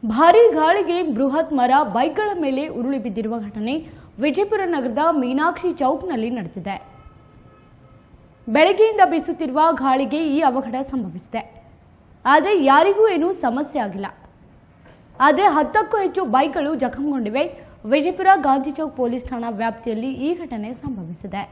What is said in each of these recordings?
ಭಾರೀ ಗಾಳಿಗೆ ಬೃಹತ್ ಮರ ಬೈಕ್ಗಳ ಮೇಲೆ ಉರುಳಿ ಬಿದ್ದಿರುವ ಘಟನೆ ವಿಜಯಪುರ ನಗರದ ಮೀನಾಕ್ಷಿ ಚೌಕ್ನಲ್ಲಿ ನಡೆದಿದೆ ಬೆಳಗ್ಗೆಯಿಂದ ಬೀಸುತ್ತಿರುವ ಗಾಳಿಗೆ ಈ ಅವಘಡ ಸಂಭವಿಸಿದೆ ಆದರೆ ಯಾರಿಗೂ ಏನೂ ಸಮಸ್ಯೆ ಆಗಿಲ್ಲ ಆದರೆ ಹತ್ತಕ್ಕೂ ಹೆಚ್ಚು ಬೈಕ್ಗಳು ಜಖಂಗೊಂಡಿವೆ ವಿಜಯಪುರ ಗಾಂಧಿ ಚೌಕ್ ಪೊಲೀಸ್ ಠಾಣಾ ವ್ಯಾಪ್ತಿಯಲ್ಲಿ ಈ ಘಟನೆ ಸಂಭವಿಸಿದೆ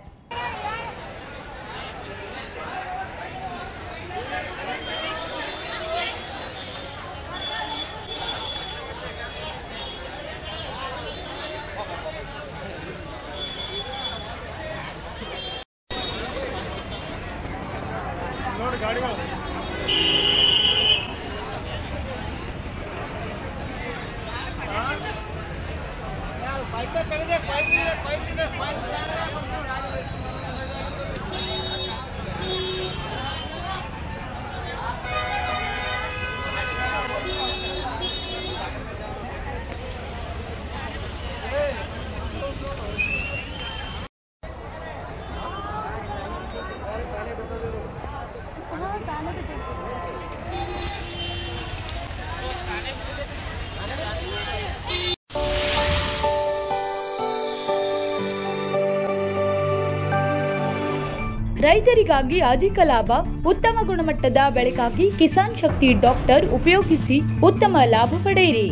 ರೈತರಿಗಾಗಿ ಅಧಿಕ ಲಾಭ ಉತ್ತಮ ಗುಣಮಟ್ಟದ ಬೆಳೆಗಾಗಿ ಕಿಸಾನ್ ಶಕ್ತಿ ಡಾಕ್ಟರ್ ಉಪಯೋಗಿಸಿ ಉತ್ತಮ ಲಾಭ ಪಡೆಯಿರಿ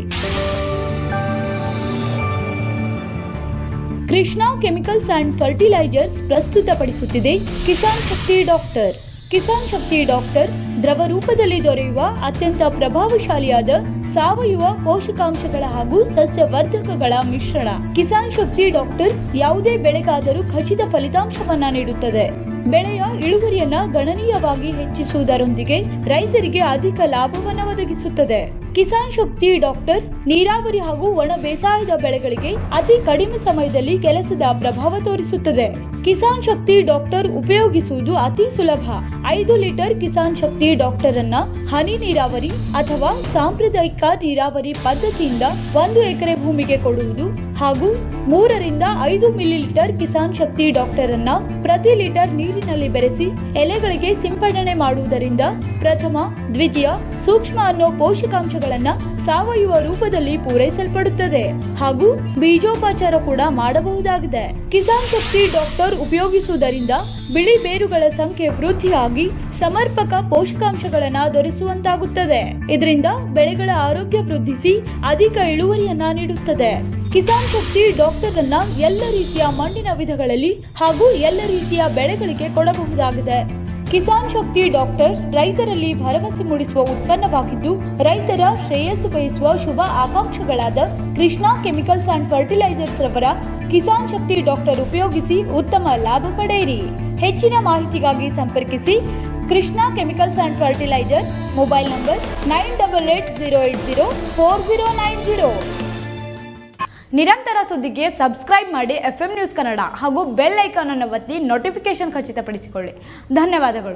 ಕೃಷ್ಣಾ ಕೆಮಿಕಲ್ಸ್ ಅಂಡ್ ಫರ್ಟಿಲೈಸರ್ಸ್ ಪ್ರಸ್ತುತಪಡಿಸುತ್ತಿದೆ ಕಿಸಾನ್ ಶಕ್ತಿ ಡಾಕ್ಟರ್ ಕಿಸಾನ್ ಶಕ್ತಿ ಡಾಕ್ಟರ್ ದ್ರವ ರೂಪದಲ್ಲಿ ದೊರೆಯುವ ಅತ್ಯಂತ ಪ್ರಭಾವಶಾಲಿಯಾದ ಸಾವಯವ ಪೋಷಕಾಂಶಗಳ ಹಾಗೂ ಸಸ್ಯವರ್ಧಕಗಳ ಮಿಶ್ರಣ ಕಿಸಾನ್ ಶಕ್ತಿ ಡಾಕ್ಟರ್ ಯಾವುದೇ ಬೆಳೆಗಾದರೂ ಖಚಿತ ಫಲಿತಾಂಶವನ್ನ ನೀಡುತ್ತದೆ ಬೆಳೆಯ ಇಳುವರಿಯನ್ನ ಗಣನೀಯವಾಗಿ ಹೆಚ್ಚಿಸುವುದರೊಂದಿಗೆ ರೈತರಿಗೆ ಅಧಿಕ ಲಾಭವನ್ನು ಒದಗಿಸುತ್ತದೆ ಕಿಸಾನ್ ಶಕ್ತಿ ಡಾಕ್ಟರ್ ನೀರಾವರಿ ಹಾಗೂ ಒಣ ಬೇಸಾಯದ ಬೆಳೆಗಳಿಗೆ ಅತಿ ಕಡಿಮೆ ಸಮಯದಲ್ಲಿ ಕೆಲಸದ ಪ್ರಭಾವ ತೋರಿಸುತ್ತದೆ ಕಿಸಾನ್ ಶಕ್ತಿ ಡಾಕ್ಟರ್ ಉಪಯೋಗಿಸುವುದು ಅತಿ ಸುಲಭ ಐದು ಲೀಟರ್ ಕಿಸಾನ್ ಶಕ್ತಿ ಡಾಕ್ಟರ್ ಅನ್ನ ಹನಿ ನೀರಾವರಿ ಅಥವಾ ಸಾಂಪ್ರದಾಯಿಕ ನೀರಾವರಿ ಪದ್ಧತಿಯಿಂದ ಒಂದು ಎಕರೆ ಭೂಮಿಗೆ ಕೊಡುವುದು ಹಾಗೂ ಮೂರರಿಂದ ಐದು ಮಿಲಿಲೀಟರ್ ಕಿಸಾನ್ ಶಕ್ತಿ ಡಾಕ್ಟರ್ ಅನ್ನ ಪ್ರತಿ ಲೀಟರ್ ನೀರಿನಲ್ಲಿ ಬೆರೆಸಿ ಎಲೆಗಳಿಗೆ ಸಿಂಪಡಣೆ ಮಾಡುವುದರಿಂದ ಪ್ರಥಮ ದ್ವಿತೀಯ ಸೂಕ್ಷ್ಮ ಅನ್ನೋ ಪೋಷಕಾಂಶಗಳನ್ನ ಸಾವಯವ ರೂಪದಲ್ಲಿ ಪೂರೈಸಲ್ಪಡುತ್ತದೆ ಹಾಗೂ ಬೀಜೋಪಚಾರ ಕೂಡ ಮಾಡಬಹುದಾಗಿದೆ ಕಿಸಾನ್ ಶಕ್ತಿ ಡಾಕ್ಟರ್ ಉಪಯೋಗಿಸುವುದರಿಂದ ಬಿಳಿ ಬೇರುಗಳ ಸಂಖ್ಯೆ ವೃದ್ಧಿಯಾಗಿ ಸಮರ್ಪಕ ಪೋಷಕಾಂಶಗಳನ್ನ ದೊರೆಸುವಂತಾಗುತ್ತದೆ ಇದರಿಂದ ಬೆಳೆಗಳ ಆರೋಗ್ಯ ವೃದ್ಧಿಸಿ ಅಧಿಕ ಇಳುವರಿಯನ್ನ ನೀಡುತ್ತದೆ ಕಿಸಾನ್ ಶಕ್ತಿ ಡಾಕ್ಟರ್ ಅನ್ನ ಎಲ್ಲ ರೀತಿಯ ಮಣ್ಣಿನ ವಿಧಗಳಲ್ಲಿ ಹಾಗೂ ಎಲ್ಲ ರೀತಿಯ ಬೆಳೆಗಳಿಗೆ ಕೊಡಬಹುದಾಗಿದೆ ಕಿಸಾನ್ ಶಕ್ತಿ ಡಾಕ್ಟರ್ ರೈತರಲ್ಲಿ ಭರವಸೆ ಮೂಡಿಸುವ ಉತ್ಪನ್ನವಾಗಿದ್ದು ರೈತರ ಶ್ರೇಯಸ್ಸು ಬಯಸುವ ಶುಭ ಆಕಾಂಕ್ಷೆಗಳಾದ ಕೃಷ್ಣಾ ಕೆಮಿಕಲ್ಸ್ ಅಂಡ್ ಫರ್ಟಿಲೈಸರ್ಸ್ ರವರ ಕಿಸಾನ್ ಶಕ್ತಿ ಡಾಕ್ಟರ್ ಉಪಯೋಗಿಸಿ ಉತ್ತಮ ಲಾಭ ಪಡೆಯಿರಿ ಹೆಚ್ಚಿನ ಮಾಹಿತಿಗಾಗಿ ಸಂಪರ್ಕಿಸಿ Krishna chemicals and fertiliser mobile number nine double eight zero eight zero four zero nine zero ನಿರಂತರ ಸುದ್ದಿಗೆ ಸಬ್ಸ್ಕ್ರೈಬ್ ಮಾಡಿ ಎಫ್ ನ್ಯೂಸ್ ಕನ್ನಡ ಹಾಗೂ ಬೆಲ್ ಐಕಾನ್ ಅನ್ನು ಒತ್ತಿ ನೋಟಿಫಿಕೇಶನ್ ಖಚಿತಪಡಿಸಿಕೊಳ್ಳಿ ಧನ್ಯವಾದಗಳು